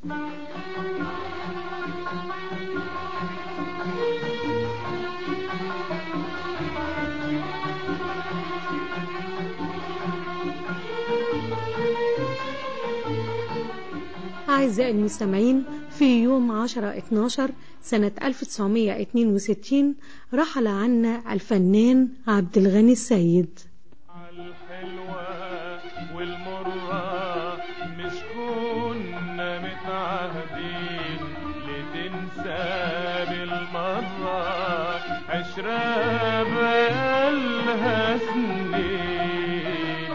أعزائي المستمعين في يوم 10-12 سنة 1962 رحل عنا الفنان عبد الغني السيد الحلوة والمرة مش كنا متعهدين لتنسى بالمرة عشرة بقالها سنين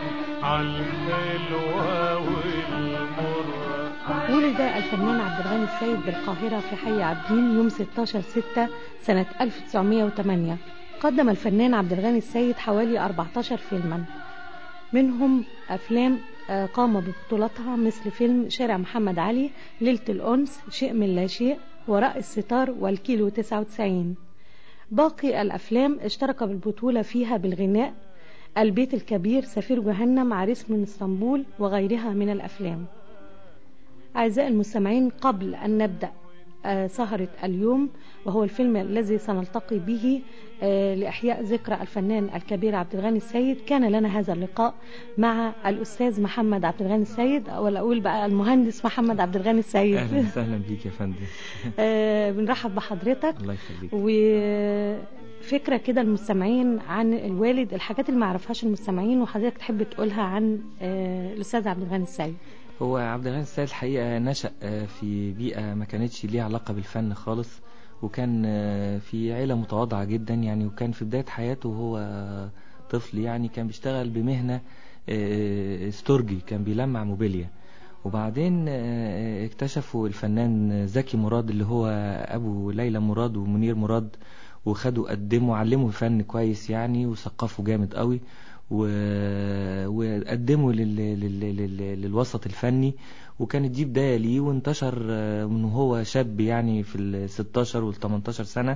عالحلوة والمرة ولد الفنان عبد الغني السيد بالقاهرة في حي عابدين يوم 16 6 سنة 1908 قدم الفنان عبد الغني السيد حوالي 14 فيلما منهم أفلام آه، قام ببطولتها مثل فيلم شارع محمد علي ليلة الأنس شيء من لا شيء وراء الستار والكيلو 99 باقي الأفلام اشترك بالبطولة فيها بالغناء البيت الكبير سفير جهنم عريس من اسطنبول وغيرها من الأفلام أعزائي المستمعين قبل أن نبدأ آه، سهرة اليوم وهو الفيلم الذي سنلتقي به آه، لإحياء ذكرى الفنان الكبير عبد الغني السيد كان لنا هذا اللقاء مع الأستاذ محمد عبد الغني السيد ولا أقول بقى المهندس محمد عبد الغني السيد اهلا وسهلا بيك يا فندم آه، بنرحب بحضرتك الله يخليك وفكرة كده المستمعين عن الوالد الحاجات اللي ما يعرفهاش المستمعين وحضرتك تحب تقولها عن آه، الأستاذ عبد الغني السيد هو عبد الغني السيد الحقيقه نشأ آه، في بيئه ما كانتش ليها علاقه بالفن خالص وكان آه، في عيله متواضعه جدا يعني وكان في بدايه حياته وهو آه، طفل يعني كان بيشتغل بمهنه آه، استورجي كان بيلمع موبيليا وبعدين آه، اكتشفوا الفنان زكي مراد اللي هو ابو ليلى مراد ومنير مراد وخدوا قدموا علموا فن كويس يعني وثقفوا جامد قوي و... وقدموا لل... لل... لل... للوسط الفني وكانت دي بداية ليه وانتشر آه، من هو شاب يعني في ال 16 وال 18 سنة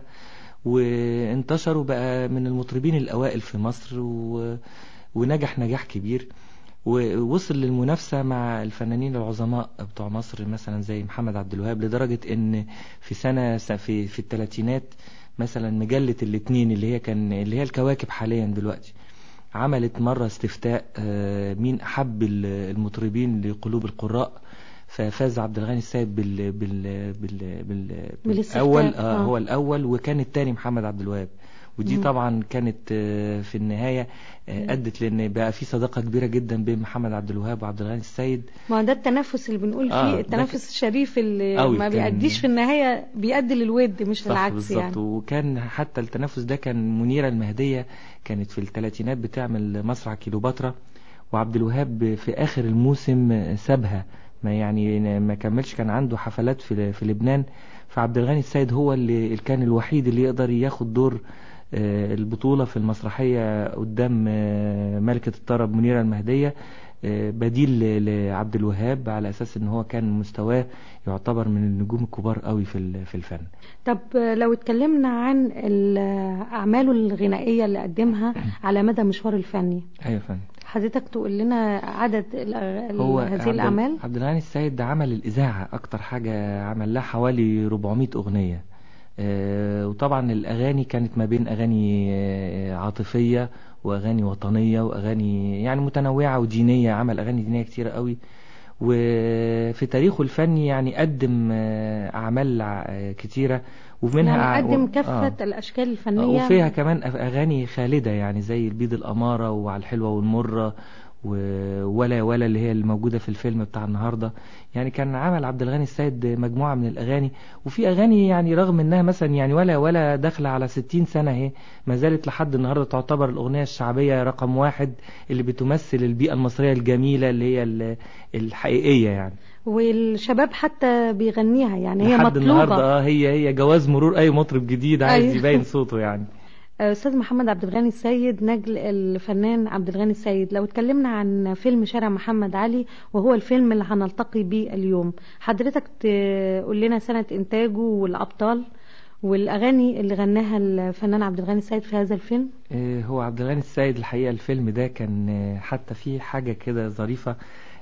وانتشر وبقى من المطربين الأوائل في مصر و... ونجح نجاح كبير ووصل للمنافسة مع الفنانين العظماء بتوع مصر مثلا زي محمد عبد الوهاب لدرجة ان في سنة في في الثلاثينات مثلا مجلة الاتنين اللي هي كان اللي هي الكواكب حاليا دلوقتي عملت مرة استفتاء آه، مين أحب ال- المطربين لقلوب القراء ففاز عبد الغني السيد بال بال بال بال بالاستفتاء، بالأول آه. آه هو الأول وكان التاني محمد عبد الوهاب ودي مم. طبعا كانت آه، في النهاية آه، أدت لأن بقى في صداقة كبيرة جدا بين محمد عبد الوهاب وعبد الغني السيد ما هو ده التنافس اللي بنقول فيه آه، ده التنافس الشريف اللي أوي ما كان- بيأديش في النهاية بيؤدي للود مش صح للعكس بالظبط يعني وكان حتى التنافس ده كان منيرة المهدية كانت في الثلاثينات بتعمل مسرح كيلوباترا وعبد الوهاب في آخر الموسم سابها ما يعني ما كملش كان عنده حفلات في في لبنان فعبد الغني السيد هو اللي اللي كان الوحيد اللي يقدر ياخد دور آه، البطولة في المسرحية قدام آه، ملكة الطرب منيرة المهدية آه، بديل ل- لعبد الوهاب على أساس إن هو كان مستواه يعتبر من النجوم الكبار قوي في ال- في الفن طب لو اتكلمنا عن ال- أعماله الغنائية اللي قدمها على مدى مشواره الفني أيوة فن حضرتك تقول لنا عدد ال- هو هذه عبد- الأعمال عبد الغني السيد ده عمل الإذاعة أكتر حاجة عمل لها حوالي 400 أغنية آه، وطبعا الأغاني كانت ما بين أغاني آه، عاطفية وأغاني وطنية وأغاني يعني متنوعة ودينية عمل أغاني دينية كتيرة قوي وفي تاريخه الفني يعني قدم آه، أعمال ع- كتيرة ومنها يعني قدم و- كافة آه. الأشكال آه، الفنية وفيها كمان أف- أغاني خالدة يعني زي البيض الأمارة وعلى الحلوة والمرة و- ولا ولا اللي هي الموجودة في الفيلم بتاع النهاردة يعني كان عمل عبد الغني السيد مجموعة من الأغاني وفي أغاني يعني رغم إنها مثلا يعني ولا ولا داخلة على 60 سنة اهي ما زالت لحد النهاردة تعتبر الأغنية الشعبية رقم واحد اللي بتمثل البيئة المصرية الجميلة اللي هي ال- الحقيقية يعني والشباب حتى بيغنيها يعني هي لحد النهاردة مطلوبة اه هي هي جواز مرور أي مطرب جديد عايز أيوة. يبين صوته يعني أستاذ محمد عبد الغني السيد نجل الفنان عبد الغني السيد لو اتكلمنا عن فيلم شارع محمد علي وهو الفيلم اللي هنلتقي بيه اليوم حضرتك تقول لنا سنة إنتاجه والأبطال والأغاني اللي غناها الفنان عبد الغني السيد في هذا الفيلم آه، هو عبد الغني السيد الحقيقة الفيلم ده كان آه، حتى فيه حاجة كده ظريفة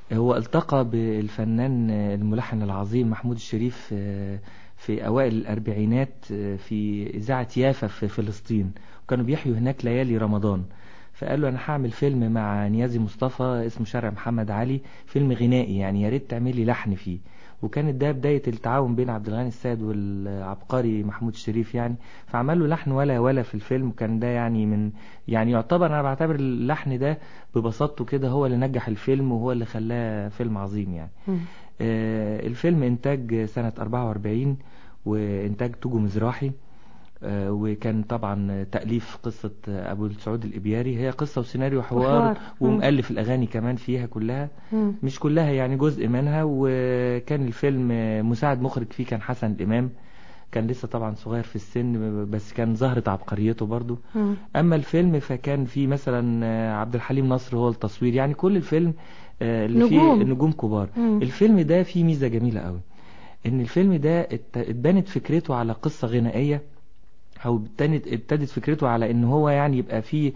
هو التقى بالفنان الملحن العظيم محمود الشريف آه، في أوائل الأربعينات آه، في إذاعة يافا في فلسطين وكانوا بيحيوا هناك ليالي رمضان فقال له أنا هعمل فيلم مع نيازي مصطفى اسمه شارع محمد علي فيلم غنائي يعني يا ريت تعمل لي لحن فيه وكانت ده بداية التعاون بين عبد الغني السيد والعبقري محمود الشريف يعني فعمل له لحن ولا ولا في الفيلم وكان ده يعني من يعني يعتبر أنا بعتبر اللحن ده ببساطته كده هو اللي نجح الفيلم وهو اللي خلاه فيلم عظيم يعني مم. آه، الفيلم إنتاج سنة 44 وإنتاج توجو مزراحي آه، وكان طبعا تأليف قصة أبو السعود الإبياري هي قصة وسيناريو وحوار. وحوار مم. ومؤلف الأغاني كمان فيها كلها مم. مش كلها يعني جزء منها وكان الفيلم مساعد مخرج فيه كان حسن الإمام كان لسه طبعا صغير في السن بس كان ظهرت عبقريته برضو مم. اما الفيلم فكان فيه مثلا عبد الحليم نصر هو التصوير يعني كل الفيلم آه، اللي نجوم. فيه نجوم كبار مم. الفيلم ده فيه ميزة جميلة قوي ان الفيلم ده ات- اتبنت فكرته على قصة غنائية او ابتدت ابتدت فكرته على ان هو يعني يبقى فيه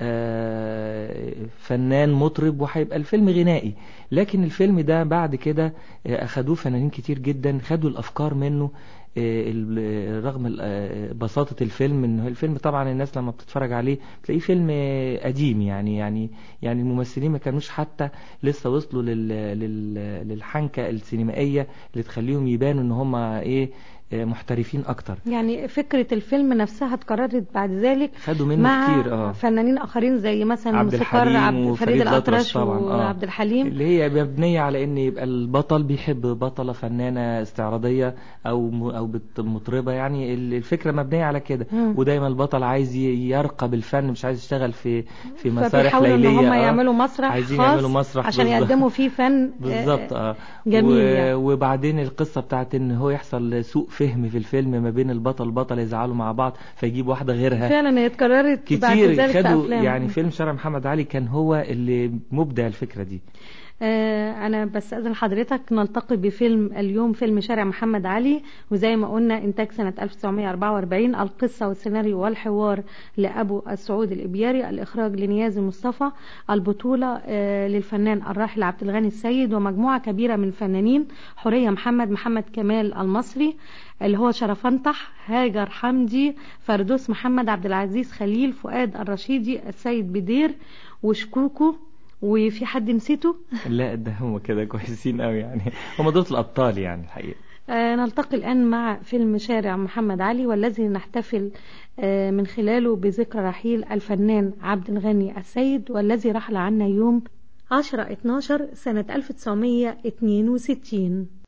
آه، فنان مطرب وهيبقى الفيلم غنائي لكن الفيلم ده بعد كده آه، اخدوه فنانين كتير جدا خدوا الافكار منه آه، ال- رغم ال- آه، بساطة الفيلم ان الفيلم طبعا الناس لما بتتفرج عليه تلاقيه فيلم آه، قديم يعني يعني يعني الممثلين ما كانوش حتى لسه وصلوا لل لل للحنكة السينمائية اللي تخليهم يبانوا ان هم ايه آه، محترفين اكتر يعني فكرة الفيلم نفسها اتكررت بعد ذلك خدوا منه مع كتير اه فنانين آخرين زي مثلا عبد الموسيقار الحليم عبد وفريد فريد الأطرش الأطرش طبعاً، آه. وعبد الحليم اللي هي مبنية على ان يبقى البطل بيحب بطلة فنانة استعراضية او م- او بت- مطربة يعني ال- الفكرة مبنية على كده مم. ودايما البطل عايز ي- يرقى بالفن مش عايز يشتغل في في مسارح فبيحاولوا ان ليلية هم آه. يعملوا مسرح عايزين خاص يعملوا مسرح عشان بالظبط. يقدموا فيه فن بالظبط اه جميل و... يعني. وبعدين القصة بتاعت ان هو يحصل سوء فهم في الفيلم ما بين البطل والبطل يزعلوا مع بعض فيجيب واحدة غيرها فعلا هي اتكررت بعد كتير ذلك في خدوا افلام يعني فيلم شارع محمد علي كان هو اللي مبدع الفكرة دي آه انا بستأذن حضرتك نلتقي بفيلم اليوم فيلم شارع محمد علي وزي ما قلنا انتاج سنة 1944 القصة والسيناريو والحوار لابو السعود الابياري الاخراج لنيازي مصطفى البطولة آه للفنان الراحل عبد الغني السيد ومجموعة كبيرة من الفنانين حورية محمد محمد كمال المصري اللي هو شرفنطح هاجر حمدي فردوس محمد عبد العزيز خليل فؤاد الرشيدي السيد بدير وشكوكو وفي حد نسيته لا ده هم كده كويسين قوي يعني هم دول الابطال يعني الحقيقة آه نلتقي الآن مع فيلم شارع محمد علي والذي نحتفل آه من خلاله بذكرى رحيل الفنان عبد الغني السيد والذي رحل عنا يوم 10-12 سنة 1962